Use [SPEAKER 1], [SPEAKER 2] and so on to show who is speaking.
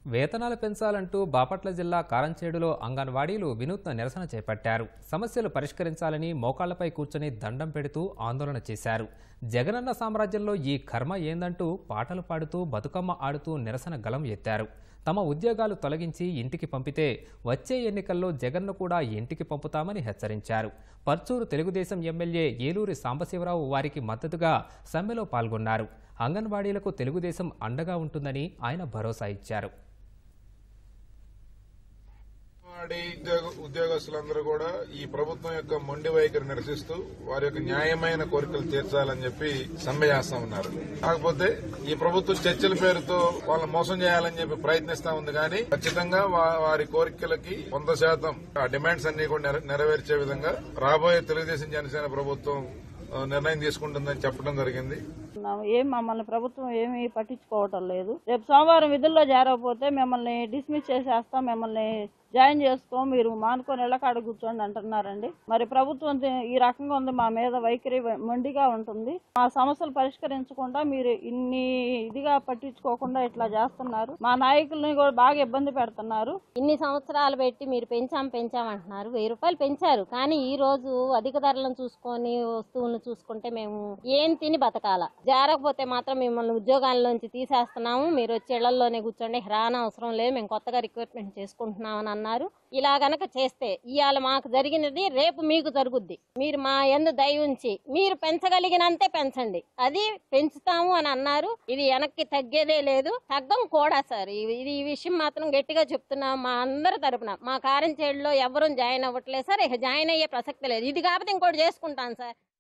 [SPEAKER 1] వేతనాలు పెంచాలంటూ బాపట్ల జిల్లా కారంచేడులో అంగన్వాడీలు వినూత్న నిరసన చేపట్టారు సమస్యలు పరిష్కరించాలని మోకాళ్లపై కూర్చొని దండం పెడుతూ ఆందోళన చేశారు జగనన్న సామ్రాజ్యంలో ఈ కర్మ ఏందంటూ పాటలు పాడుతూ బతుకమ్మ ఆడుతూ నిరసన గలం ఎత్తారు తమ ఉద్యోగాలు తొలగించి ఇంటికి పంపితే వచ్చే ఎన్నికల్లో జగన్ను కూడా ఇంటికి పంపుతామని హెచ్చరించారు పర్చూరు తెలుగుదేశం ఎమ్మెల్యే ఏలూరి సాంబశివరావు వారికి మద్దతుగా సమ్మెలో పాల్గొన్నారు అంగన్వాడీలకు తెలుగుదేశం అండగా ఉంటుందని ఆయన భరోసా ఇచ్చారు
[SPEAKER 2] అంగన్వాడీ ఉద్యోగ ఉద్యోగస్తులందరూ కూడా ఈ ప్రభుత్వం యొక్క మొండి వైఖరి నిరసిస్తూ వారి యొక్క న్యాయమైన కోరికలు తీర్చాలని చెప్పి సమ్మె చేస్తా ఉన్నారు కాకపోతే ఈ ప్రభుత్వం చర్చల పేరుతో వాళ్ళని మోసం చేయాలని చెప్పి ప్రయత్నిస్తా ఉంది కానీ ఖచ్చితంగా వా- వారి కోరికలకి వంద శాతం ఆ డిమాండ్స్ అన్ని కూడా నెర- నెరవేర్చే విధంగా రాబోయే తెలుగుదేశం జనసేన ప్రభుత్వం ఆ, నిర్ణయం తీసుకుంటుందని చెప్పడం జరిగింది
[SPEAKER 3] ఉన్నాము. ఏం మమ్మల్ని ప్రభుత్వం ఏమీ పట్టించుకోవటం లేదు రేపు సోమవారం విధుల్లో చేరకపోతే మిమ్మల్ని డిస్మిస్ చేసేస్తాం మిమ్మల్ని జాయిన్ చేసుకో మీరు మానుకొని ఇళ్ళకాడ కూర్చోండి అంటున్నారండి మరి ప్రభుత్వం ది- ఈ రకంగా ఉంది మా మీద వైఖరి మొండిగా ఉంటుంది మా సమస్యలు పరిష్కరించకుండా మీరు ఇన్ని ఇదిగా పట్టించుకోకుండా ఇట్లా చేస్తున్నారు మా నాయకుల్ని కూడా బాగా ఇబ్బంది పెడుతున్నారు
[SPEAKER 4] ఇన్ని సంవత్సరాలు పెట్టి మీరు పెంచాం పెంచాం అంటున్నారు వెయ్యి రూపాయలు పెంచారు కానీ ఈ రోజు అధిక ధరలను చూసుకొని వస్తువులను చూసుకుంటే మేము ఏం తిని బతకాల జారకపోతే మాత్రం మిమ్మల్ని ఉద్యోగాల్లోంచి తీసేస్తున్నాము మీరు వచ్చి ఇళ్లలోనే కూర్చోండి రాన అవసరం లేదు మేము కొత్తగా రిక్రూట్మెంట్ చేసుకుంటున్నామని అన్నారు ఇలా గనక చేస్తే ఇవాళ మాకు జరిగినది రేపు మీకు జరుగుద్ది మీరు మా ఎందు దయ ఉంచి మీరు పెంచగలిగినంతే పెంచండి అది పెంచుతాము అని అన్నారు ఇది వెనక్కి తగ్గేదే లేదు తగ్గం కూడా సార్ ఇది ఇది ఈ విషయం మాత్రం గట్టిగా చెప్తున్నాం మా అందరి తరపున మా కారంచేడులో ఎవరు జాయిన్ అవ్వట్లేదు సార్ ఇక జాయిన్ అయ్యే ప్రసక్తి లేదు ఇది కాకపోతే ఇంకోటి చేసుకుంటాను సార్